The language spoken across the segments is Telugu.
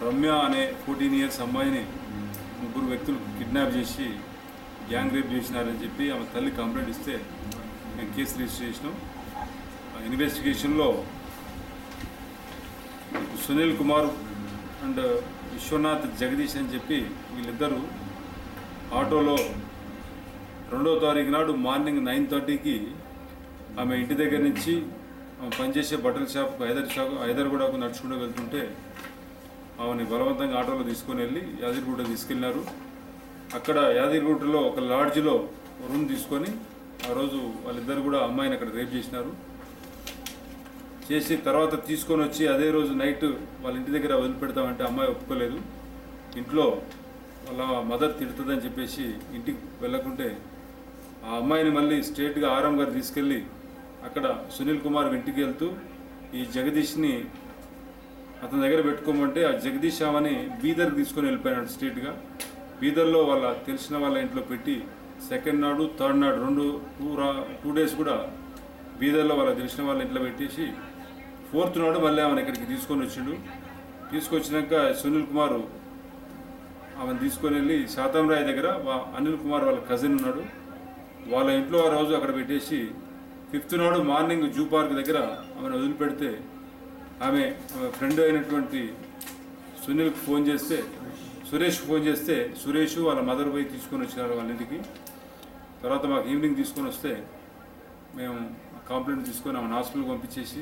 రమ్య అనే ఫోర్టీన్ ఇయర్స్ అమ్మాయిని ముగ్గురు వ్యక్తులు కిడ్నాప్ చేసి గ్యాంగ్ రేప్ చేసినారని చెప్పి ఆమె తల్లి కంప్లైంట్ ఇస్తే మేము కేసు రిజిస్టర్ చేసినాం ఆ ఇన్వెస్టిగేషన్లో సునీల్ కుమార్ అండ్ విశ్వనాథ్ జగదీష్ అని చెప్పి వీళ్ళిద్దరూ ఆటోలో రెండో తారీఖు నాడు మార్నింగ్ నైన్ థర్టీకి ఆమె ఇంటి దగ్గర నుంచి ఆమె పనిచేసే బట్టల షాప్ హైదర్ షాప్ హైదర్గూడకు నడుచుకుంటూ వెళ్తుంటే ఆమెని బలవంతంగా ఆటోలో తీసుకొని వెళ్ళి యాదగిరిగుట్ట తీసుకెళ్లినారు అక్కడ యాదగిరిగుట్టలో ఒక లాడ్జ్లో రూమ్ తీసుకొని ఆ రోజు వాళ్ళిద్దరు కూడా అమ్మాయిని అక్కడ రేప్ చేసినారు చేసి తర్వాత తీసుకొని వచ్చి అదే రోజు నైట్ వాళ్ళ ఇంటి దగ్గర వదిలిపెడతామంటే అమ్మాయి ఒప్పుకోలేదు ఇంట్లో వాళ్ళ మదర్ తిడుతుందని చెప్పేసి ఇంటికి వెళ్ళకుంటే ఆ అమ్మాయిని మళ్ళీ స్ట్రేట్గా ఆరం గారు తీసుకెళ్ళి అక్కడ సునీల్ కుమార్ ఇంటికి వెళ్తూ ఈ జగదీష్ని అతని దగ్గర పెట్టుకోమంటే ఆ జగదీష్ ఆమెని బీదర్కి తీసుకొని వెళ్ళిపోయినాడు స్ట్రేట్గా బీదర్లో వాళ్ళ తెలిసిన వాళ్ళ ఇంట్లో పెట్టి సెకండ్ నాడు థర్డ్ నాడు రెండు టూ రా టూ డేస్ కూడా బీదర్లో వాళ్ళ తెలిసిన వాళ్ళ ఇంట్లో పెట్టేసి ఫోర్త్ నాడు మళ్ళీ ఆమెను ఇక్కడికి తీసుకొని వచ్చిండు తీసుకొచ్చినాక సునీల్ కుమార్ ఆమెను తీసుకొని వెళ్ళి శాతంరాయ్ దగ్గర వా- అనిల్ కుమార్ వాళ్ళ కజిన్ ఉన్నాడు వాళ్ళ ఇంట్లో ఆ రోజు అక్కడ పెట్టేసి ఫిఫ్త్ నాడు మార్నింగ్ జూ పార్క్ దగ్గర ఆమెను వదిలిపెడితే ఆమె ఆమె ఫ్రెండ్ అయినటువంటి సునీల్కి ఫోన్ చేస్తే సురేష్ ఫోన్ చేస్తే సురేష్ వాళ్ళ మదర్ పోయి తీసుకొని వచ్చినారు వాళ్ళ ఇంటికి తర్వాత మాకు ఈవినింగ్ తీసుకొని వస్తే మేము కంప్లైంట్ తీసుకొని ఆమెను హాస్పిటల్కి పంపించేసి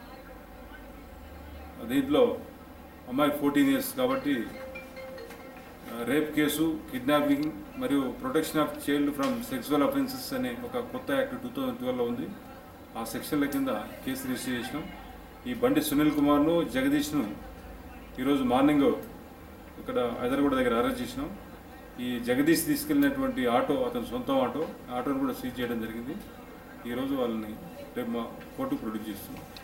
దీంట్లో అమ్మాయి ఫోర్టీన్ ఇయర్స్ కాబట్టి రేప్ కేసు కిడ్నాపింగ్ మరియు protection of child from sexual offences అనే ఒక కొత్త యాక్ట్ టూ థౌజండ్ ట్వెల్వ్లో ఉంది ఆ సెక్షన్ల కింద కేసు రిజిస్టర్ చేసినాం ఈ బండి సునీల్ కుమార్ను జగదీష్ను ఈరోజు మార్నింగ్ ఇక్కడ హైదరాబాద్ దగ్గర అరెస్ట్ చేసినాం ఈ జగదీష్ తీసుకెళ్ళినటువంటి ఆటో అతని సొంతం ఆటో ఆటోను కూడా సీజ్ చేయడం జరిగింది ఈరోజు వాళ్ళని రేపు మా కోర్టుకు ప్రొడ్యూస్ చేస్తున్నాం